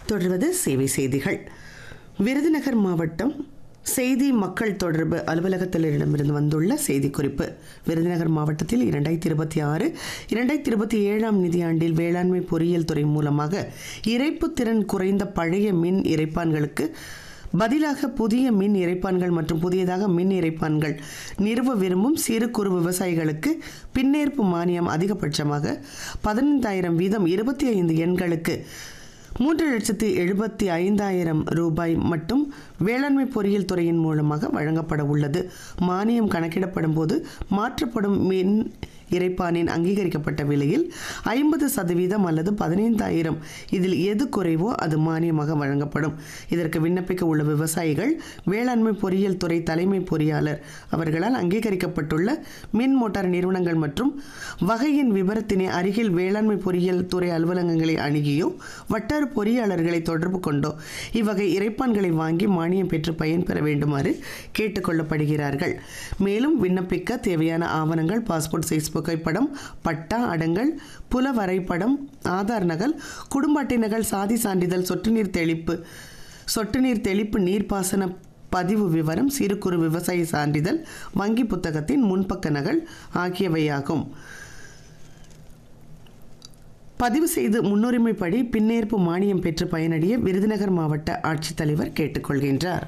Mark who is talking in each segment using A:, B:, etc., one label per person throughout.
A: தொடர்வது சேவை செய்திகள் விருதுநகர் மாவட்டம் செய்தி மக்கள் தொடர்பு அலுவலகத்திலிடமிருந்து வந்துள்ள செய்திக்குறிப்பு விருதுநகர் மாவட்டத்தில் இரண்டாயிரத்தி இருபத்தி ஆறு இரண்டாயிரத்தி இருபத்தி ஏழாம் நிதியாண்டில் வேளாண்மை பொறியியல் துறை மூலமாக இறைப்பு திறன் குறைந்த பழைய மின் இறைப்பான்களுக்கு பதிலாக புதிய மின் இறைப்பான்கள் மற்றும் புதியதாக மின் இறைப்பான்கள் நிறுவ விரும்பும் சிறு குறு விவசாயிகளுக்கு பின்னேற்பு மானியம் அதிகபட்சமாக பதினைந்தாயிரம் வீதம் இருபத்தி ஐந்து எண்களுக்கு மூன்று லட்சத்து எழுபத்தி ஐந்தாயிரம் ரூபாய் மட்டும் வேளாண்மை பொறியியல் துறையின் மூலமாக வழங்கப்பட உள்ளது மானியம் கணக்கிடப்படும் போது மாற்றப்படும் மின் இறைப்பானின் அங்கீகரிக்கப்பட்ட விலையில் ஐம்பது சதவீதம் அல்லது பதினைந்தாயிரம் இதில் எது குறைவோ அது மானியமாக வழங்கப்படும் இதற்கு விண்ணப்பிக்க உள்ள விவசாயிகள் வேளாண்மை பொறியியல் துறை தலைமை பொறியாளர் அவர்களால் அங்கீகரிக்கப்பட்டுள்ள மின் மோட்டார் நிறுவனங்கள் மற்றும் வகையின் விவரத்தினை அருகில் வேளாண்மை பொறியியல் துறை அலுவலகங்களை அணுகியோ வட்டார பொறியாளர்களை தொடர்பு கொண்டோ இவ்வகை இறைப்பான்களை வாங்கி மானியம் பெற்று பயன்பெற வேண்டுமாறு கேட்டுக்கொள்ளப்படுகிறார்கள் மேலும் விண்ணப்பிக்க தேவையான ஆவணங்கள் பாஸ்போர்ட் சைஸ் புகைப்படம் பட்டா அடங்கல் புல வரைபடம் ஆதார் நகல் குடும்ப அட்டை நகல் சாதி சான்றிதழ் சொட்டு நீர் தெளிப்பு சொட்டு நீர் தெளிப்பு நீர்ப்பாசன பதிவு விவரம் சிறு குறு விவசாய சான்றிதழ் வங்கி புத்தகத்தின் முன்பக்க நகல் ஆகியவையாகும் பதிவு செய்து முன்னுரிமைப்படி பின்னேற்பு மானியம் பெற்று பயனடைய விருதுநகர் மாவட்ட ஆட்சித்தலைவர் கேட்டுக்கொள்கின்றார்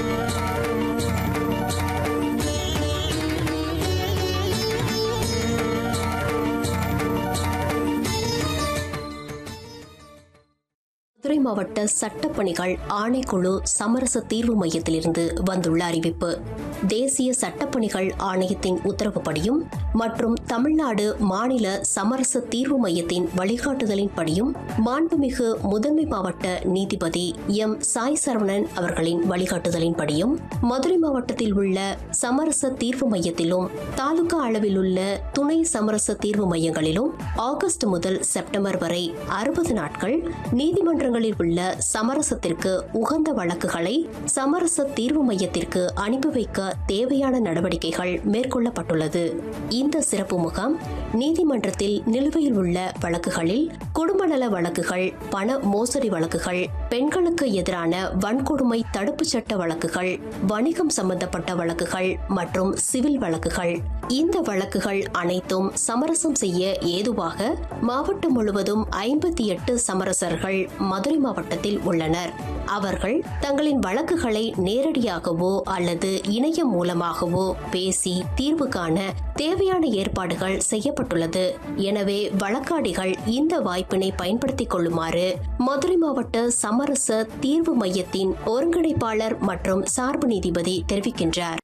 B: மதுரை மாவட்ட சட்டப்பணிகள் ஆணைக்குழு சமரச தீர்வு மையத்திலிருந்து வந்துள்ள அறிவிப்பு தேசிய சட்டப்பணிகள் ஆணையத்தின் உத்தரவுப்படியும் மற்றும் தமிழ்நாடு மாநில சமரச தீர்வு மையத்தின் வழிகாட்டுதலின்படியும் மாண்புமிகு முதன்மை மாவட்ட நீதிபதி எம் சாய் சரவணன் அவர்களின் வழிகாட்டுதலின்படியும் மதுரை மாவட்டத்தில் உள்ள சமரச தீர்வு மையத்திலும் தாலுகா அளவில் உள்ள துணை சமரச தீர்வு மையங்களிலும் ஆகஸ்ட் முதல் செப்டம்பர் வரை அறுபது நாட்கள் நீதிமன்றங்களில் உள்ள சமரசத்திற்கு உகந்த வழக்குகளை சமரச தீர்வு மையத்திற்கு அனுப்பி வைக்க தேவையான நடவடிக்கைகள் மேற்கொள்ளப்பட்டுள்ளது இந்த சிறப்பு முகாம் நீதிமன்றத்தில் நிலுவையில் உள்ள வழக்குகளில் குடும்ப நல வழக்குகள் பண மோசடி வழக்குகள் பெண்களுக்கு எதிரான வன்கொடுமை தடுப்புச் சட்ட வழக்குகள் வணிகம் சம்பந்தப்பட்ட வழக்குகள் மற்றும் சிவில் வழக்குகள் இந்த வழக்குகள் அனைத்தும் சமரசம் செய்ய ஏதுவாக மாவட்டம் முழுவதும் ஐம்பத்தி எட்டு சமரசர்கள் மதுரை மாவட்டத்தில் உள்ளனர் அவர்கள் தங்களின் வழக்குகளை நேரடியாகவோ அல்லது இணையம் மூலமாகவோ பேசி தீர்வு காண தேவையான ஏற்பாடுகள் செய்யப்பட்டுள்ளது எனவே வழக்காடிகள் இந்த வாய்ப்பினை பயன்படுத்திக் கொள்ளுமாறு மதுரை மாவட்ட சமரச தீர்வு மையத்தின் ஒருங்கிணைப்பாளர் மற்றும் சார்பு நீதிபதி தெரிவிக்கின்றார்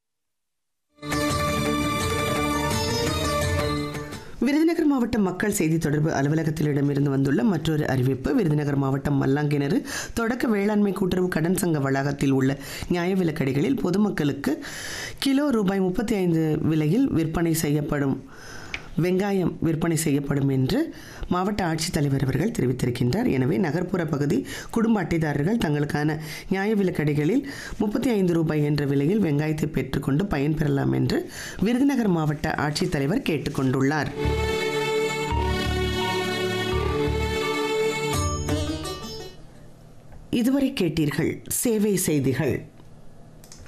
A: விருதுநகர் மாவட்ட மக்கள் செய்தி தொடர்பு அலுவலகத்திலிடமிருந்து வந்துள்ள மற்றொரு அறிவிப்பு விருதுநகர் மாவட்டம் மல்லாங்கிணறு தொடக்க வேளாண்மை கூட்டுறவு கடன் சங்க வளாகத்தில் உள்ள நியாய விலக்கடைகளில் பொதுமக்களுக்கு கிலோ ரூபாய் முப்பத்தி ஐந்து விலையில் விற்பனை செய்யப்படும் வெங்காயம் விற்பனை செய்யப்படும் என்று மாவட்ட ஆட்சித்தலைவர் அவர்கள் தெரிவித்திருக்கின்றார் எனவே நகர்ப்புற பகுதி குடும்ப அட்டைதாரர்கள் தங்களுக்கான நியாய விலக்கடைகளில் முப்பத்தி ஐந்து ரூபாய் என்ற விலையில் வெங்காயத்தை பெற்றுக்கொண்டு பயன்பெறலாம் என்று விருதுநகர் மாவட்ட ஆட்சித்தலைவர் கேட்டுக்கொண்டுள்ளார் இதுவரை கேட்டீர்கள் சேவை செய்திகள்